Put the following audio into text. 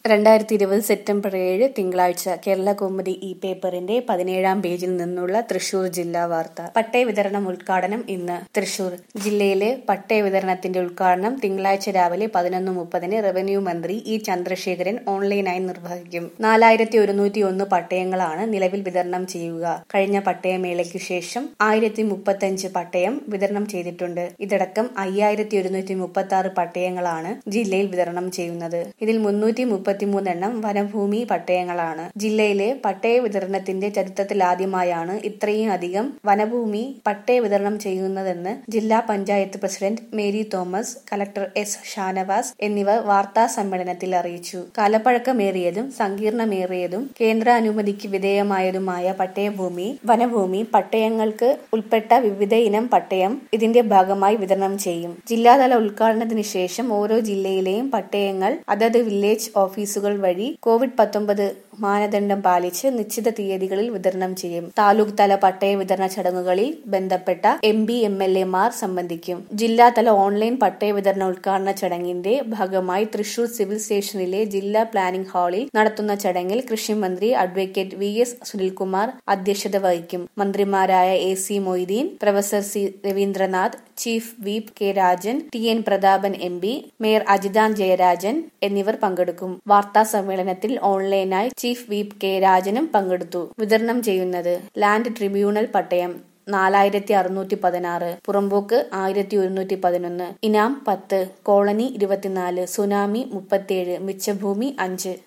രണ്ടായിരത്തി ഇരുപത് സെപ്റ്റംബർ ഏഴ് തിങ്കളാഴ്ച കേരള കൗമുദി ഈ പേപ്പറിന്റെ പതിനേഴാം പേജിൽ നിന്നുള്ള തൃശൂർ ജില്ലാ വാർത്ത പട്ടയ വിതരണം ഉദ്ഘാടനം ഇന്ന് തൃശൂർ ജില്ലയിലെ പട്ടയ വിതരണത്തിന്റെ ഉദ്ഘാടനം തിങ്കളാഴ്ച രാവിലെ പതിനൊന്ന് മുപ്പതിന് റവന്യൂ മന്ത്രി ഇ ചന്ദ്രശേഖരൻ ഓൺലൈനായി നിർവഹിക്കും നാലായിരത്തി ഒരുന്നൂറ്റി ഒന്ന് പട്ടയങ്ങളാണ് നിലവിൽ വിതരണം ചെയ്യുക കഴിഞ്ഞ പട്ടയമേളയ്ക്കു ശേഷം ആയിരത്തി മുപ്പത്തഞ്ച് പട്ടയം വിതരണം ചെയ്തിട്ടുണ്ട് ഇതടക്കം അയ്യായിരത്തി ഒരുന്നൂറ്റി മുപ്പത്തി ആറ് പട്ടയങ്ങളാണ് ജില്ലയിൽ വിതരണം ചെയ്യുന്നത് ഇതിൽ മുന്നൂറ്റി മുപ്പത്തിമൂന്നെണ്ണം വനഭൂമി പട്ടയങ്ങളാണ് ജില്ലയിലെ പട്ടയ വിതരണത്തിന്റെ ചരിത്രത്തിലാദ്യമായാണ് ഇത്രയും അധികം വനഭൂമി പട്ടയ വിതരണം ചെയ്യുന്നതെന്ന് ജില്ലാ panchayat president Mary Thomas collector S Shanavas എന്നിവർ വാർത്താ സമ്മേളനത്തിൽ അറിയിച്ചു കാലപ്പഴക്കമേറിയതും സങ്കീർണമേറിയതും കേന്ദ്ര അനുമതിക്ക് വിധേയമായതുമായ പട്ടയഭൂമി വനഭൂമി പട്ടയങ്ങൾക്ക് ഉൾപ്പെട്ട വിവിധ ഇനം പട്ടയം ഇതിന്റെ ഭാഗമായി വിതരണം ചെയ്യും ജില്ലാതല ഉദ്ഘാടനത്തിന് ശേഷം ഓരോ ജില്ലയിലെയും പട്ടയങ്ങൾ അതത് വില്ലേജ് ഓഫീസുകൾ വഴി കോവിഡ് പത്തൊമ്പത് മാനദണ്ഡം പാലിച്ച് നിശ്ചിത തീയതികളിൽ വിതരണം ചെയ്യും താലൂക്ക് തല പട്ടയ വിതരണ ചടങ്ങുകളിൽ ബന്ധപ്പെട്ട എം പി എം എൽ എമാർ സംബന്ധിക്കും ജില്ലാതല ഓൺലൈൻ പട്ടയ വിതരണ ഉദ്ഘാടന ചടങ്ങിന്റെ ഭാഗമായി തൃശൂർ സിവിൽ സ്റ്റേഷനിലെ ജില്ലാ പ്ലാനിംഗ് ഹാളിൽ നടത്തുന്ന ചടങ്ങിൽ കൃഷിമന്ത്രി അഡ്വക്കേറ്റ് വി എസ് സുനിൽകുമാർ അധ്യക്ഷത വഹിക്കും മന്ത്രിമാരായ A C Moideen professor C Raveendranath chief whip K Rajan T N Prathapan M P mayor Ajitha Jayarajan എന്നിവർ പങ്കെടുക്കും വാർത്താ സമ്മേളനത്തിൽ ഓൺലൈനായി ചീഫ് വീപ് കെ രാജനും പങ്കെടുത്തു വിതരണം ചെയ്യുന്നത് ലാൻഡ് ട്രിബ്യൂണൽ പട്ടയം നാലായിരത്തി അറുന്നൂറ്റി പതിനാറ് പുറമ്പോക്ക് ആയിരത്തി ഒരുന്നൂറ്റി പതിനൊന്ന് ഇനാം പത്ത് കോളനി ഇരുപത്തിനാല് സുനാമി മുപ്പത്തിയേഴ് മിച്ചഭൂമി അഞ്ച്